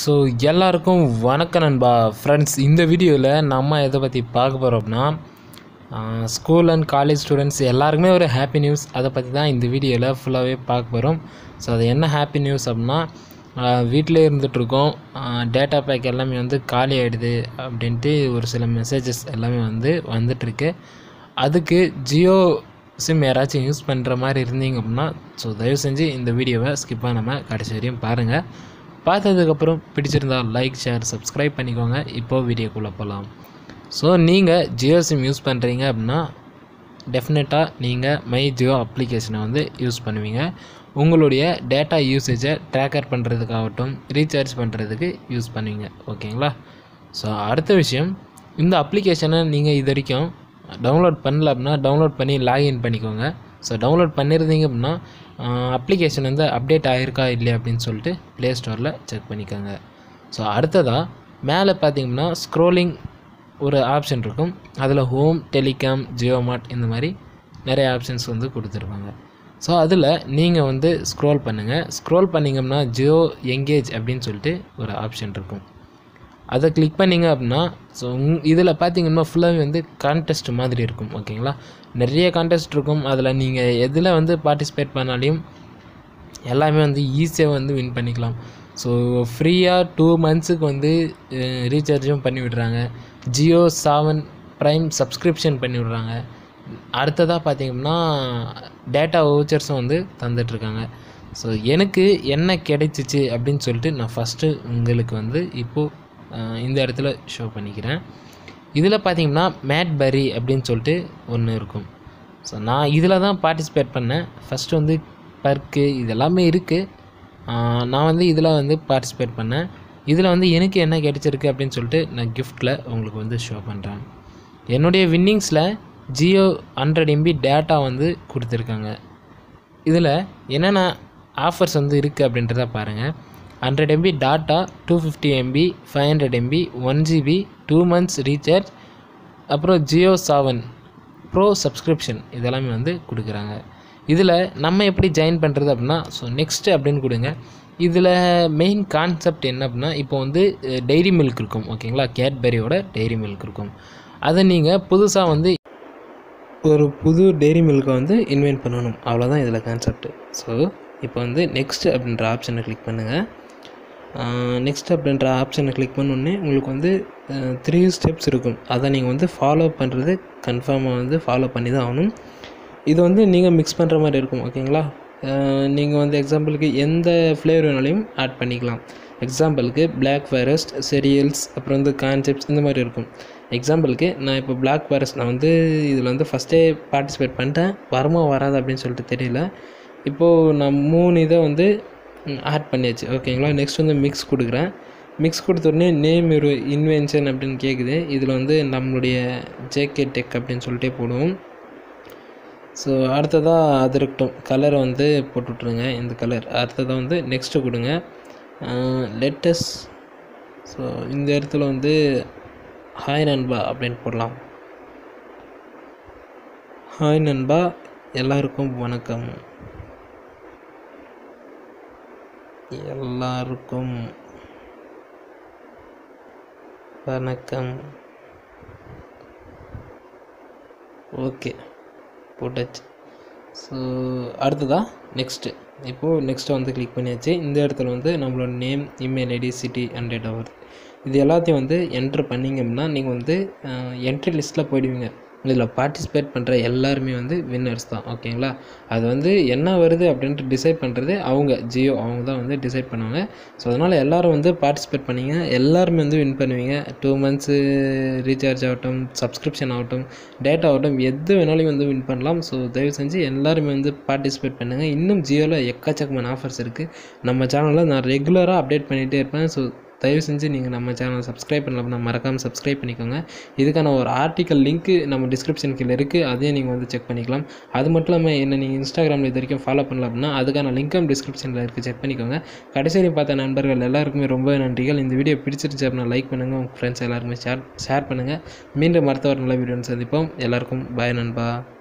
so எல்லாருக்கும் வணக்கம் நண்பா ஃப்ரெண்ட்ஸ் இந்த வீடியோவில் நம்ம எதை பற்றி பார்க்க போகிறோம் அப்படின்னா ஸ்கூல் அண்ட் காலேஜ் ஸ்டூடெண்ட்ஸ் எல்லாருக்குமே ஒரு ஹாப்பி நியூஸ் அதை பற்றி தான் இந்த வீடியோவில் ஃபுல்லாகவே பார்க்க போகிறோம் ஸோ அது என்ன ஹாப்பி நியூஸ் அப்படின்னா வீட்டிலே இருந்துகிட்ருக்கோம் டேட்டா பேக் எல்லாமே வந்து காலி ஆகிடுது அப்படின்ட்டு ஒரு சில மெசேஜஸ் எல்லாமே வந்து வந்துட்டுருக்கு அதுக்கு ஜியோ சிம் யாராச்சும் யூஸ் பண்ணுற மாதிரி இருந்தீங்க அப்படின்னா ஸோ தயவு செஞ்சு இந்த வீடியோவை ஸ்கிப் பண்ணாமல் கடைசி வரையும் பாருங்கள் பார்த்ததுக்கப்புறம் பிடிச்சிருந்தா லைக் ஷேர் சப்ஸ்கிரைப் பண்ணிக்கோங்க இப்போது வீடியோக்குள்ளே போகலாம் ஸோ நீங்கள் ஜியோ சிம் யூஸ் பண்ணுறீங்க அப்படின்னா டெஃபினட்டாக நீங்கள் மை ஜியோ அப்ளிகேஷனை வந்து யூஸ் பண்ணுவீங்க உங்களுடைய டேட்டா யூசேஜை ட்ராக்கர் பண்ணுறதுக்காகட்டும் ரீசார்ஜ் பண்ணுறதுக்கு யூஸ் பண்ணுவீங்க ஓகேங்களா ஸோ அடுத்த விஷயம் இந்த அப்ளிகேஷனை நீங்கள் இது வரைக்கும் டவுன்லோட் பண்ணல அப்படின்னா டவுன்லோட் பண்ணி லாகின் பண்ணிக்கோங்க ஸோ டவுன்லோட் பண்ணியிருந்தீங்க அப்படின்னா அப்ளிகேஷன் வந்து அப்டேட் ஆகிருக்கா இல்லையா அப்படின்னு சொல்லிட்டு ப்ளே ஸ்டோரில் செக் பண்ணிக்கோங்க ஸோ அடுத்ததாக மேலே பார்த்தீங்கன்னா ஸ்க்ரோலிங் ஒரு ஆப்ஷன் இருக்கும் அதில் ஹோம் டெலிகாம் ஜியோ மார்ட் இந்த மாதிரி நிறைய ஆப்ஷன்ஸ் வந்து கொடுத்துருப்பாங்க ஸோ அதில் நீங்கள் வந்து ஸ்க்ரோல் பண்ணுங்கள் ஸ்க்ரோல் பண்ணிங்கன்னா ஜியோ எங்கேஜ் அப்படின்னு சொல்லிட்டு ஒரு ஆப்ஷன் இருக்கும் அதை கிளிக் பண்ணிங்க அப்படின்னா ஸோ இதில் பார்த்தீங்கன்னா ஃபுல்லாகவே வந்து கான்டெஸ்ட் மாதிரி இருக்கும் ஓகேங்களா நிறைய கான்டெஸ்ட் இருக்கும் அதில் நீங்கள் எதில் வந்து பார்ட்டிசிபேட் பண்ணாலையும் எல்லாமே வந்து ஈஸியாக வந்து வின் பண்ணிக்கலாம் ஸோ ஃப்ரீயாக டூ மந்த்ஸுக்கு வந்து ரீசார்ஜும் பண்ணி விடுறாங்க ஜியோ செவன் ப்ரைம் சப்ஸ்கிரிப்ஷன் பண்ணி விடுறாங்க அடுத்ததாக பார்த்தீங்கன்னா டேட்டா வவுச்சர்ஸும் வந்து தந்துட்டுருக்காங்க ஸோ எனக்கு என்ன கிடைச்சிச்சு அப்படின்னு சொல்லிட்டு நான் ஃபஸ்ட்டு உங்களுக்கு வந்து இப்போது இந்த இடத்துல ஷோ பண்ணிக்கிறேன் இதில் பார்த்தீங்கன்னா மேட்பரி அப்படின்னு சொல்லிட்டு ஒன்று இருக்கும் ஸோ நான் இதில் தான் பார்ட்டிசிபேட் பண்ணேன் ஃபஸ்ட்டு வந்து பர்க்கு இது எல்லாமே இருக்குது நான் வந்து இதில் வந்து பார்ட்டிசிபேட் பண்ணேன் இதில் வந்து எனக்கு என்ன கிடைச்சிருக்கு அப்படின்னு சொல்லிட்டு நான் கிஃப்ட்டில் உங்களுக்கு வந்து ஷோ பண்ணுறேன் என்னுடைய வின்னிங்ஸில் ஜியோ ஹண்ட்ரட் எம்பி டேட்டா வந்து கொடுத்துருக்காங்க இதில் என்னென்ன ஆஃபர்ஸ் வந்து இருக்குது அப்படின்றத பாருங்கள் hundred MB data two fifty MB five hundred MB one GB two months recharge அப்புறம் ஜியோ செவன் ப்ரோ சப்ஸ்கிரிப்ஷன் இதெல்லாமே வந்து கொடுக்குறாங்க இதில் நம்ம எப்படி ஜாயின் பண்ணுறது அப்படின்னா ஸோ நெக்ஸ்ட்டு அப்படின்னு கொடுங்க இதில் மெயின் கான்செப்ட் என்ன அப்படின்னா இப்போ வந்து டெய்ரி மில்க் இருக்கும் ஓகேங்களா கேட்பெரியோட டெய்ரி மில்க் இருக்கும் அதை நீங்கள் புதுசாக வந்து ஒரு புது டெய்ரி மில்கை வந்து இன்வென்ட் பண்ணணும் அவ்வளோதான் இதில் கான்செப்ட் ஸோ இப்போ வந்து நெக்ஸ்ட் அப்படின்ற ஆப்ஷனை கிளிக் பண்ணுங்கள் நெக்ஸ்ட் அப்படின்ற ஆப்ஷனை கிளிக் பண்ணோடனே உங்களுக்கு வந்து த்ரீ ஸ்டெப்ஸ் இருக்கும் அதை நீங்கள் வந்து ஃபாலோ பண்ணுறது கன்ஃபார்மாக வந்து ஃபாலோ பண்ணி தான் ஆகணும் இது வந்து நீங்கள் மிக்ஸ் பண்ணுற மாதிரி இருக்கும் ஓகேங்களா நீங்கள் வந்து எக்ஸாம்பிளுக்கு எந்த ஃப்ளேவர் வேணாலையும் ஆட் பண்ணிக்கலாம் எக்ஸாம்பிளுக்கு பிளாக் ஃபாரஸ்ட் செரியல்ஸ் அப்புறம் வந்து கான்செப்ட்ஸ் இந்த மாதிரி இருக்கும் எக்ஸாம்பிளுக்கு நான் இப்போ பிளாக் ஃபாரஸ்ட் நான் வந்து இதில் வந்து ஃபஸ்ட்டே பார்ட்டிசிபேட் பண்ணிட்டேன் வருமா வராது அப்படின்னு சொல்லிட்டு தெரியல இப்போது நான் மூணு இதை வந்து ஆட் பண்ணியாச்சு ஓகேங்களா நெக்ஸ்ட் வந்து மிக்ஸ் கொடுக்குறேன் மிக்ஸ் கொடுத்தோடனே நேம் ஒரு இன்வென்ஷன் அப்படின்னு கேட்குது இதில் வந்து நம்மளுடைய ஜேகே டெக் அப்படின்னு சொல்லிட்டே போடுவோம் ஸோ அடுத்ததாக அது இருக்கட்டும் கலரை வந்து போட்டுவிட்ருங்க இந்த கலர் அடுத்ததாக வந்து நெக்ஸ்ட்டு கொடுங்க லெட்டஸ் ஸோ இந்த இடத்துல வந்து ஹாய் நண்பா அப்படின்னு போடலாம் ஹாய் நண்பா எல்லாருக்கும் வணக்கம் எல்லாருக்கும் வணக்கம் ஓகே போட்டாச்சு ஸோ அடுத்ததாக நெக்ஸ்ட்டு இப்போது நெக்ஸ்ட்டு வந்து கிளிக் பண்ணியாச்சு இந்த இடத்துல வந்து நம்மளோட name email ID city and date of birth இது எல்லாத்தையும் வந்து என்ட்ரு பண்ணிங்க அப்படின்னா நீங்கள் வந்து என்ட்ரி லிஸ்ட்டில் போயிடுவீங்க இதில் பார்ட்டிசிபேட் பண்ணுற எல்லாருமே வந்து வின்னர்ஸ் தான் ஓகேங்களா அது வந்து என்ன வருது அப்படின்ட்டு டிசைட் பண்ணுறது அவங்க ஜியோ அவங்க தான் வந்து டிசைட் பண்ணுவாங்க ஸோ அதனால் எல்லோரும் வந்து பார்ட்டிசிபேட் பண்ணிங்க எல்லாருமே வந்து வின் பண்ணுவீங்க டூ மந்த்ஸு ரீசார்ஜ் ஆகட்டும் சப்ஸ்கிரிப்ஷன் ஆகட்டும் டேட்டா ஆகட்டும் எது வேணாலும் வந்து வின் பண்ணலாம் ஸோ தயவு செஞ்சு எல்லாருமே வந்து பார்ட்டிசிபேட் பண்ணுங்கள் இன்னும் ஜியோவில் எக்கச்சக்கமான ஆஃபர்ஸ் இருக்குது நம்ம சேனலில் நான் ரெகுலராக அப்டேட் பண்ணிகிட்டே இருப்பேன் ஸோ தயவு செஞ்சு நீங்கள் நம்ம சேனலை சப்ஸ்கிரைப் பண்ணலாம் நான் மறக்காமல் சப்ஸ்கிரைப் பண்ணிக்கோங்க இதுக்கான ஒரு ஆர்டிக்கல் லிங்க்கு நம்ம டிஸ்கிரிப்ஷன் கீழே இருக்குது அதையும் நீங்கள் வந்து செக் பண்ணிக்கலாம் அது மட்டும் இல்லாமல் என்ன நீங்கள் இன்ஸ்டாகிராமில் இது வரைக்கும் ஃபாலோ பண்ணல அப்படின்னா அதுக்கான லிங்க்கும் டிஸ்கிரிப்ஷனில் இருக்குது செக் பண்ணிக்கோங்க கடைசி வரையும் பார்த்த நண்பர்கள் எல்லாருக்குமே ரொம்ப நன்றிகள் இந்த வீடியோ பிடிச்சிருச்சு அப்படின்னா லைக் பண்ணுங்கள் உங்கள் ஃப்ரெண்ட்ஸ் எல்லாருமே ஷேர் ஷேர் பண்ணுங்கள் மீண்டும் அடுத்த ஒரு நல்ல வீடியோ சந்திப்போம் எல்லாருக்கும் பாய் நண்பா